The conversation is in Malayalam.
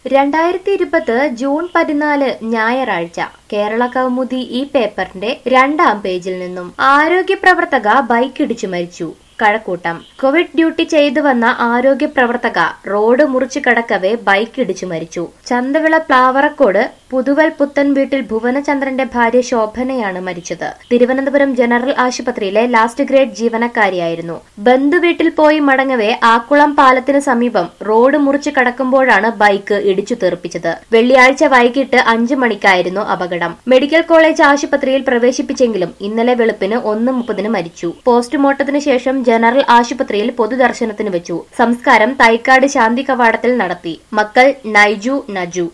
രണ്ടായിരത്തി ഇരുപത് ജൂൺ പതിനാല് ഞായറാഴ്ച കേരള കൗമുദി ഈ പേപ്പറിന്റെ രണ്ടാം പേജിൽ നിന്നും ആരോഗ്യ പ്രവർത്തക ബൈക്കിടിച്ചു മരിച്ചു കഴക്കൂട്ടം കോവിഡ് ഡ്യൂട്ടി ചെയ്തു വന്ന ആരോഗ്യ പ്രവർത്തക റോഡ് മുറിച്ചു കടക്കവേ ബൈക്ക് ഇടിച്ചു മരിച്ചു ചന്തവിള പ്ലാവറക്കോട് പുതുവൽ പുത്തൻ വീട്ടിൽ ഭുവനചന്ദ്രന്റെ ഭാര്യ ശോഭനയാണ് മരിച്ചത് തിരുവനന്തപുരം ജനറൽ ആശുപത്രിയിലെ ലാസ്റ്റ് ഗ്രേഡ് ജീവനക്കാരിയായിരുന്നു ബന്ധുവീട്ടിൽ പോയി മടങ്ങവേ ആക്കുളം പാലത്തിന് സമീപം റോഡ് മുറിച്ചു കടക്കുമ്പോഴാണ് ബൈക്ക് ഇടിച്ചു തെറിപ്പിച്ചത് വെള്ളിയാഴ്ച വൈകിട്ട് അഞ്ചു മണിക്കായിരുന്നു അപകടം മെഡിക്കൽ കോളേജ് ആശുപത്രിയിൽ പ്രവേശിപ്പിച്ചെങ്കിലും ഇന്നലെ വെളുപ്പിന് ഒന്ന് മുപ്പതിന് മരിച്ചു പോസ്റ്റ്മോർട്ടത്തിന് ശേഷം ജനറൽ ആശുപത്രിയിൽ പൊതുദർശനത്തിന് വെച്ചു സംസ്കാരം തൈക്കാട് ശാന്തി കവാടത്തിൽ നടത്തി മക്കൾ നൈജു നജു